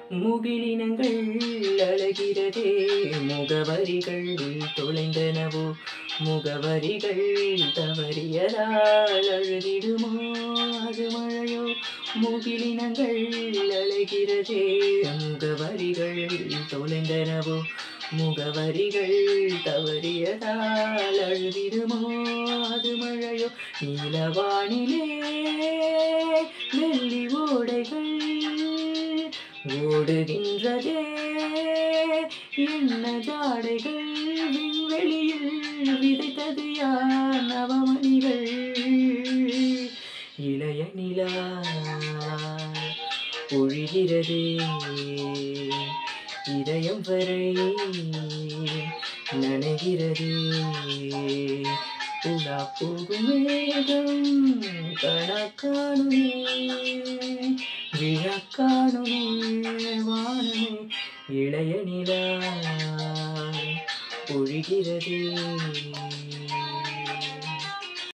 முகிலினங்கள் அழகிறதே முகவரிகள் தொலைந்தனவோ முகவரிகள் தவறியதால் அழுதிடுமோ அது மழையோ முகிலினங்கள் அழகிறதே முகவரிகள் தொலைந்தனவோ முகவரிகள் தவறியதால் அழுதிடுமோ அது மழையோ நீலவானிலே வெள்ளி ஓடைகள் ஓடுகின்றதே என்ன ஜாடைகள் விண்வெளியில் விதைத்தது யார் நவமணிகள் இளைய நிலா பொழிகிறதே இதயம் வரை நனைகிறது உலா போகும் மேகம் கணக்கானுமே விழக்கானுமே வானமே இளைய நிலா பொழிகிறது